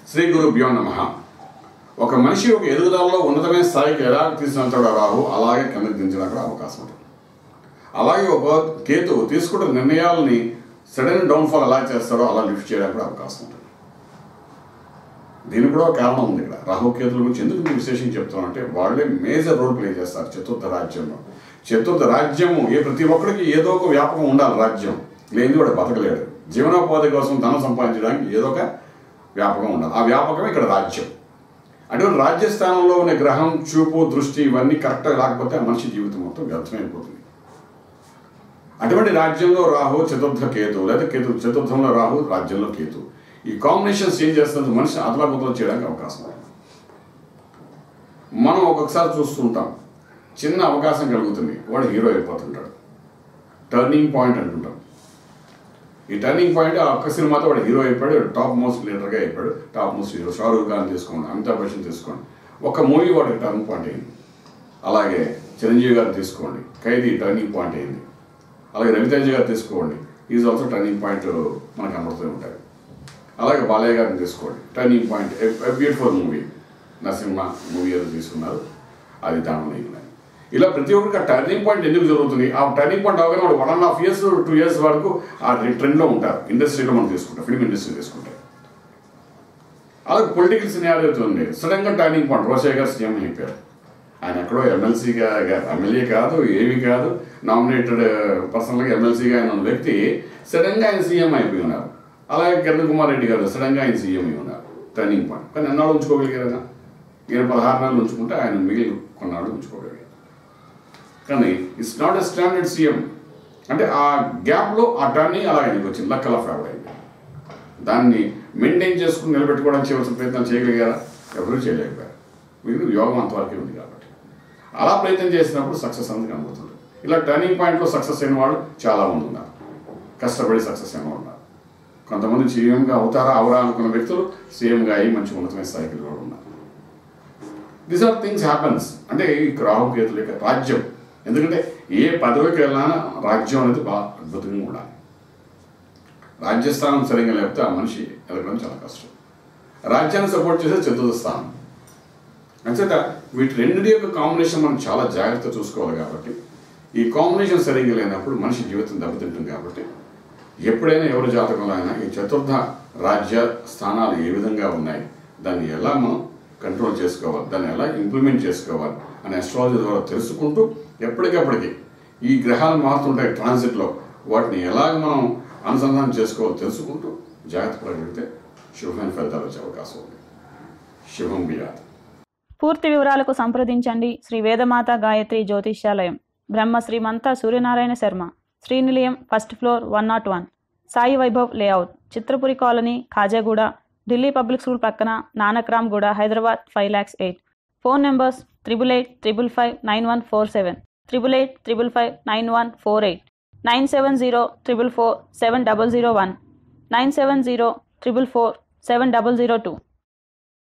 శ్రీ గురుభ్యో నమ ఒక మనిషి ఒక ఎదుగుదలలో ఉన్నతమైన స్థాయికి ఎలా తీసుకెళ్తాడో రాహు అలాగే కిందకి దించడానికి కూడా అవకాశం ఉంటుంది అలాగే ఒక కేతు తీసుకుంటున్న నిర్ణయాలని సడన్ డౌన్ఫాల్ ఎలా చేస్తాడో అలా లిఫ్ట్ చేయడానికి కూడా అవకాశం ఉంటుంది దీనికి కూడా ఒక కారణం ఉంది ఇక్కడ రాహు కేతుల గురించి ఎందుకు నేను విశేషం చెప్తానంటే వాళ్ళే మేజర్ రోల్ ప్లే చేస్తారు చతుర్థ రాజ్యంలో చతుర్థ రాజ్యము ఏ ప్రతి ఒక్కరికి ఏదో ఒక వ్యాపకం ఉండాలి రాజ్యం లేనిది వాడు బతకలేడు జీవనోపాధి కోసం ధనం సంపాదించడానికి ఏదో ఒక వ్యాపకం ఉండాలి ఆ వ్యాపకమే ఇక్కడ రాజ్యం అటువంటి రాజ్యస్థానంలో ఉన్న గ్రహం చూపు దృష్టి ఇవన్నీ కరెక్ట్గా లేకపోతే ఆ మనిషి జీవితం మొత్తం వ్యర్థమైపోతుంది అటువంటి రాజ్యంలో రాహు చతుర్థ కేతు లేదా కేతు చతుర్థంలో రాహు రాజ్యంలో కేతు ఈ కాంబినేషన్స్ ఏం చేస్తుంది మనిషి అదలాబుదలు చేయడానికి అవకాశం ఉంది మనం ఒక్కొక్కసారి చూస్తుంటాం చిన్న అవకాశం కలుగుతుంది వాడు హీరో అయిపోతుంటాడు టర్నింగ్ పాయింట్ అంటుంటాం ఈ టర్నింగ్ పాయింట్ ఆ ఒక్క సినిమాతో వాడు హీరో అయిపోయాడు టాప్ మోస్ట్ లీడర్గా అయిపోయాడు top most hero Shahrukh Khan తీసుకోండి అమితాబ్ బచ్చన్ తీసుకోండి ఒక మూవీ వాడికి టర్నింగ్ పాయింట్ అయింది అలాగే చిరంజీవి గారు తీసుకోండి ఖైదీ టర్నింగ్ పాయింట్ అయింది అలాగే రవితేజ గారు తీసుకోండి ఈజ్ ఆల్సో టర్నింగ్ పాయింట్ మనకు కనబడుతూ ఉంటాయి అలాగే బాలయ్య గారిని తీసుకోండి turning point beautiful movie Narasimha movie ఏదో తీసుకున్నారు అది దానిలో ఉన్నాయి ఇలా ప్రతి ఒక్కరికి ఆ టర్నింగ్ పాయింట్ ఎందుకు జరుగుతుంది ఆ టర్నింగ్ పాయింట్ అవగానే వాడు one and half years two years వరకు ఆ ట్రెండ్లో ఉంటారు ఇండస్ట్రీలో మనం తీసుకుంటాం ఫిల్మ్ ఇండస్ట్రీ తీసుకుంటే అలాగే పొలిటికల్ సినారియో ఉంది సడన్గా టర్నింగ్ పాయింట్ రోషయ్య గారు సీఎం అయిపోయారు ఆయన ఎక్కడో ఎమ్మెల్సీగా ఎమ్మెల్యే కాదు ఏమి కాదు నామినేటెడ్ పర్సనల్గా ఎమ్మెల్సీగా ఆయన ఉన్న వ్యక్తి సడన్గా ఆయన సీఎం అయిపోయి ఉన్నారు అలాగే కిరణ్ కుమార్ రెడ్డి గారు సడన్గా ఆయన సీఎం అయి ఉన్నారు టర్నింగ్ పాయింట్ కానీ ఎన్నాళ్ళు ఉంచుకోగలిగారైనా ఈయన పదహారు నెలలు ఉంచుకుంటే ఆయన మిగిలి కొన్నాళ్ళు ఉంచుకోగలిగారు కానీ it's not a standard CM అంటే ఆ గ్యాప్లో ఆ టర్నింగ్ అలా ఆయనకి వచ్చింది లక్ అలా ఫేవర్ అయింది దాన్ని మెయింటైన్ చేసుకుని నిలబెట్టుకోవడానికి చేయవలసిన ప్రయత్నం చేయగలిగారా ఎవరూ చేయలేకపోయారు మీకు యోగం అంతవరకే ఉంది కాబట్టి అలా ప్రయత్నం చేసినప్పుడు సక్సెస్ అనేది కనబడుతుంది ఇలా టర్నింగ్ పాయింట్లో సక్సెస్ అయిన వాళ్ళు చాలామంది ఉన్నారు కష్టపడి సక్సెస్ అయిన వాళ్ళు ఉన్నారు కొంతమంది సీఎంగా అవుతారా అవరా అనుకున్న వ్యక్తులు సీఎంగా అయ్యి మంచి ఉన్నతమైన స్థాయికి కూడా ఉన్నారు దీస్ ఆర్ థింగ్స్ హ్యాపన్స్ అంటే ఈ రాహుకేతుల యొక్క రాజ్యం ఎందుకంటే ఏ పదవికి వెళ్ళినా రాజ్యం అనేది బాగా అద్భుతంగా ఉండాలి రాజ్యస్థానం సరిగ్గా లేకపోతే ఆ మనిషి ఎదగడం చాలా కష్టం రాజ్యాన్ని సపోర్ట్ చేసే చతుర్థ స్థానం అంచేత వీటి రెండింటి యొక్క కాంబినేషన్ మనం చాలా జాగ్రత్త చూసుకోవాలి కాబట్టి ఈ కాంబినేషన్ సరిగ్గా లేనప్పుడు మనిషి జీవితం దెబ్బతింటుంది కాబట్టి ఎప్పుడైనా ఎవరి జాతకంలో అయినా ఈ చతుర్థ రాజ్య స్థానాలు ఏ విధంగా ఉన్నాయి దాన్ని ఎలా మనం కంట్రోల్ చేసుకోవాలి దాన్ని ఎలా ఇంప్లిమెంట్ చేసుకోవాలి అనే అస్ట్రాలజీ ద్వారా తెలుసుకుంటూ ఎప్పటికప్పటికి ఈ గ్రహాలు మారుతుంటాయి ట్రాన్సిట్లో వాటిని ఎలాగ మనం అనుసంధానం చేసుకోవాలో తెలుసుకుంటూ జాగ్రత్త పడగలిగితే శుభమైన ఫలితాలు వచ్చే అవకాశం ఉంది శుభం బియాత్ పూర్తి వివరాలకు సంప్రదించండి Shri Vedamata Gayatri Jyotishyalayam Brahma Shrimanta Suryanarayana Sharma Srinilayam first floor one nought one Sai Vaibhav layout Chitrapuri colony Khajaguda Delhi public school పక్కన Nanakramguda Hyderabad five lakhs eight phone numbers triple eight triple five nine one four seven triple eight triple five nine one four eight nine seven zero triple four seven double zero one nine seven zero triple four seven double zero two